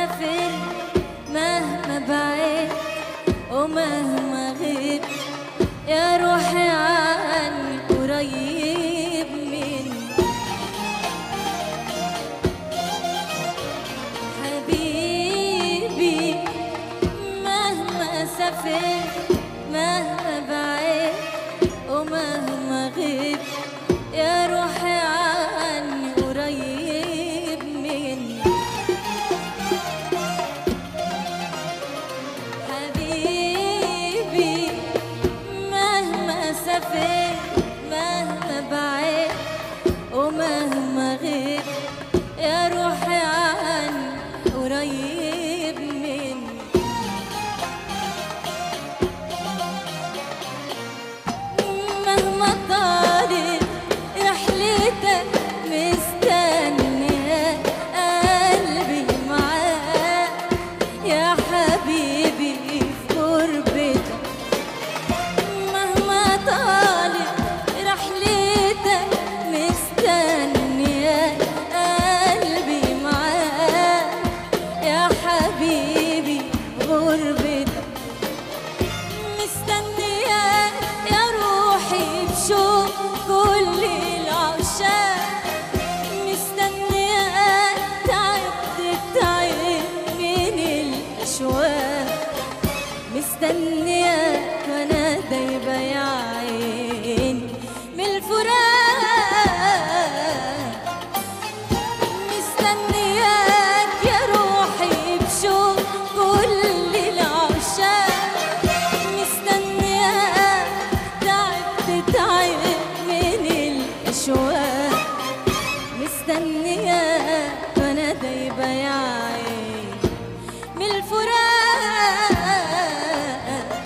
سافر مهما بعيد ومهما غيب يا روحي عني قريب مني حبيبي مهما سافر مهما بعيد ومهما غيب يا روحي عني قريب مني حبيبي مهما سافر مهما بعيد ومهما غيب يا روحي عني قريب مني مهما طالت رحلتك مستنية قلبي معاك يا حبيبي في غربتك مهما طالت رحلتك مستنية قلبي معاك يا حبيبي في غربتك مستنياك يا روحي بشوق كل العشاق مستنياك تعبت تعب من الأشواق مستنياك وانا دايبة يا عيني من الفراق مستنياك يا روحي بشوق كل العشاق مستنياك تعبت تعب من الأشواق مستنياك وانا دايبة يا عيني من الفراق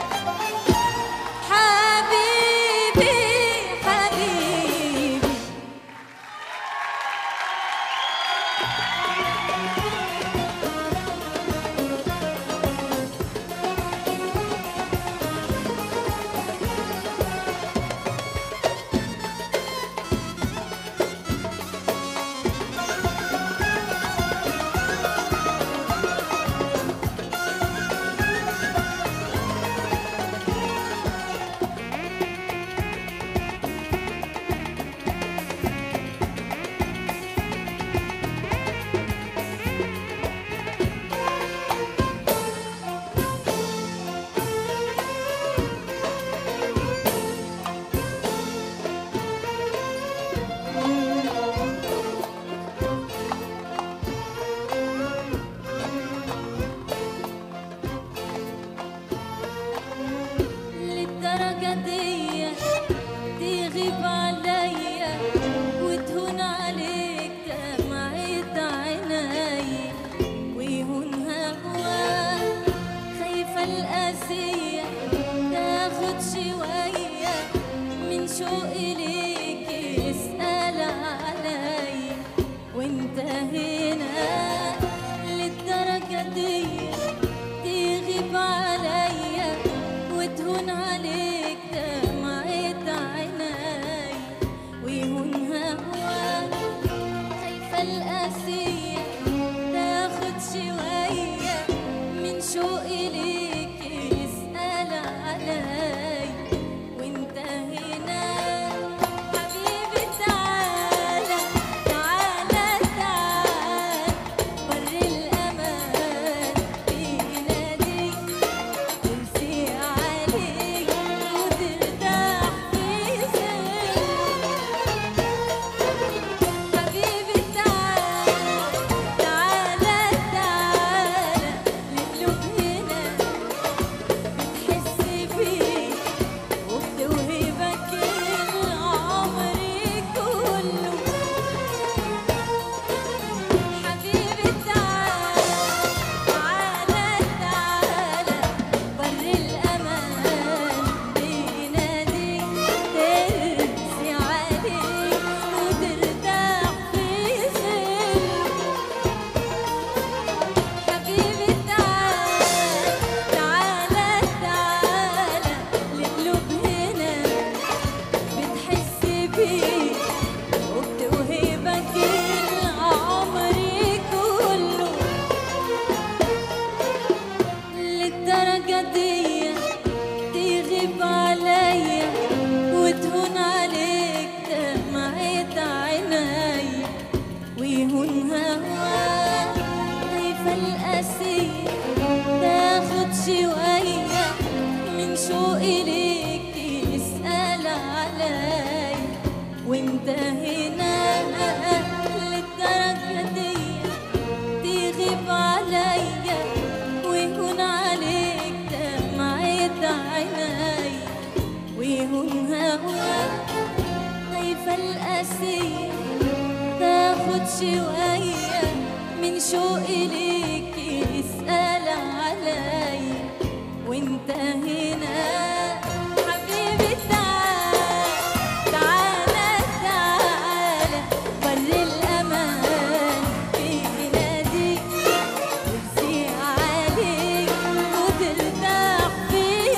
يناديا تغيب عليا وتهون عليك دمعة عينيا ويهون هواك خايفة القاسية تاخد شوية من شوقي ليك تسأل عليا وانت هنا للدرجة دي تغيب عليا ويهون عليك دمعة عيني ويهون هواك خايفة القاسية تاخد شوية من شوقي ليك يسأل عليا وانت هنا حبيبي تعال تعالى تعالى بر الأمان في ناديك نفسي عليك وترتاح في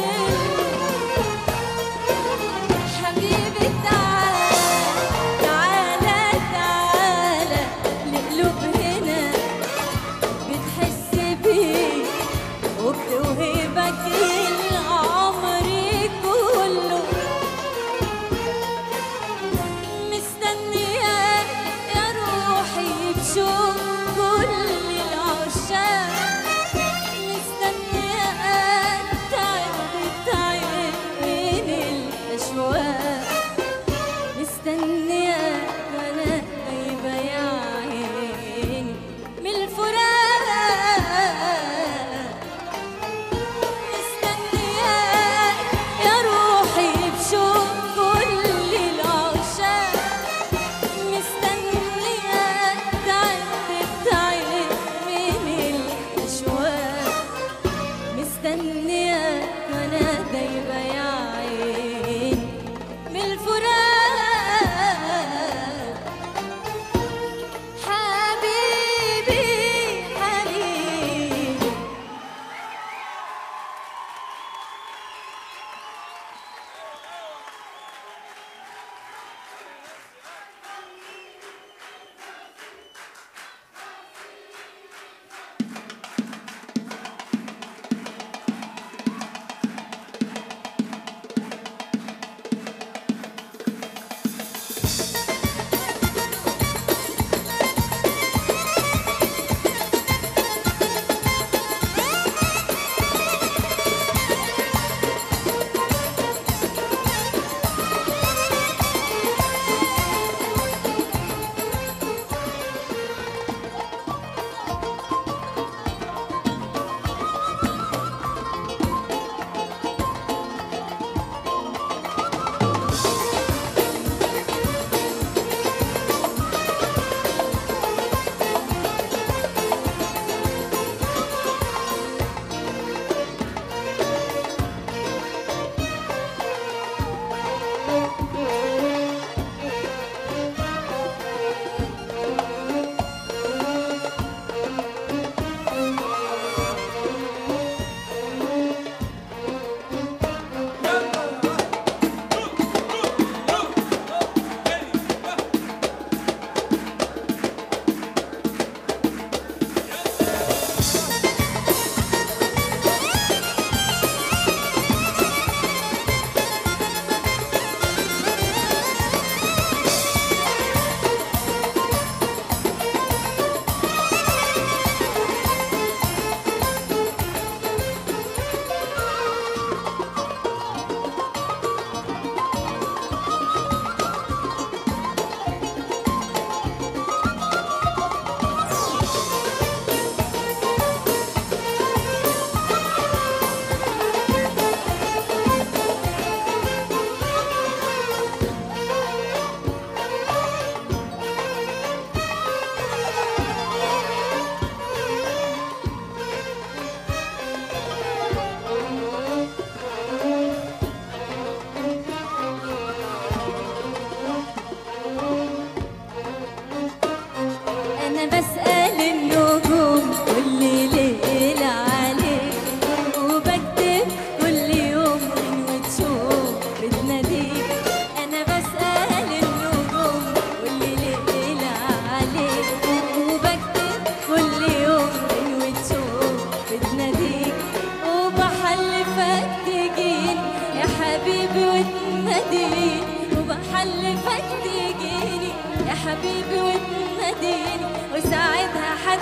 ظل حبيبي تعال تعالى تعالى لقلوب هنا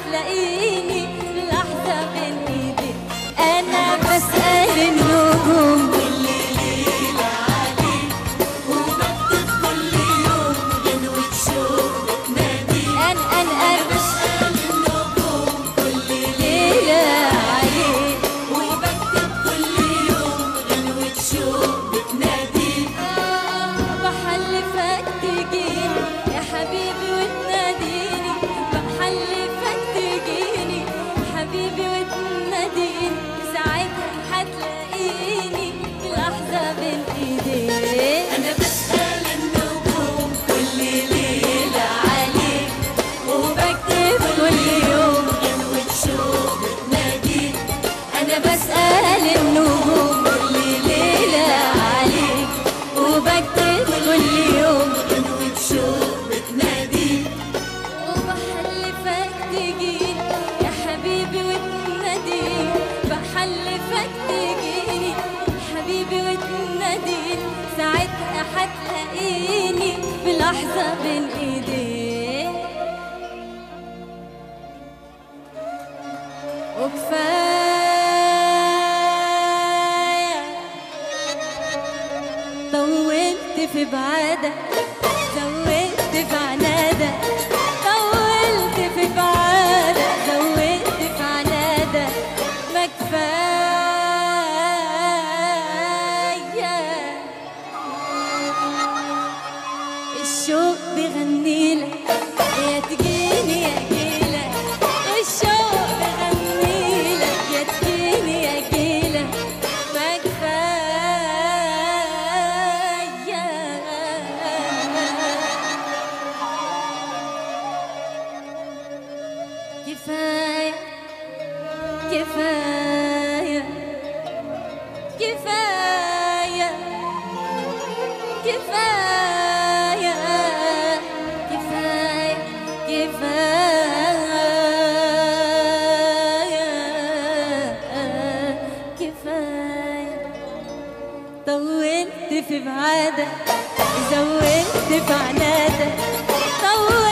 هتلاقيني لحظة بين ايدي انا بسأل النجوم ان ان ان ليلة عليك آه، بحلفك تجيني يا حبيبي وتناديني بحلفك تجيني حبيبي وتناديني ساعتها هتلاقيني في لحظة بين ايديك أنا بسأل النجوم كل ليلة عليك وبكتب كل يوم غنوة شوق بتناديك انا بسأل النجوم كل ليلة عليك وبكتب كل يوم غنوة شوق بتناديك وبحلفك تجيني يا حبيبي وتناديني بحلفك تجيني حبيبي وتناديني ساعتها هتلاقيني في لحظة بين ايديك وكفاية طولت في بعادك زودت في عنادك طولت في بعادك زودت في عنادك ما كفاية الشوق بيغنيلك يا تجيني يا جيلك الشوق بيغنيلك يا تجيني يا جيلك ما كفاية كفاية كفاية كفاية كفاية كفاية كفاية كفاية طولت في بعادك زودت في عنادك طولت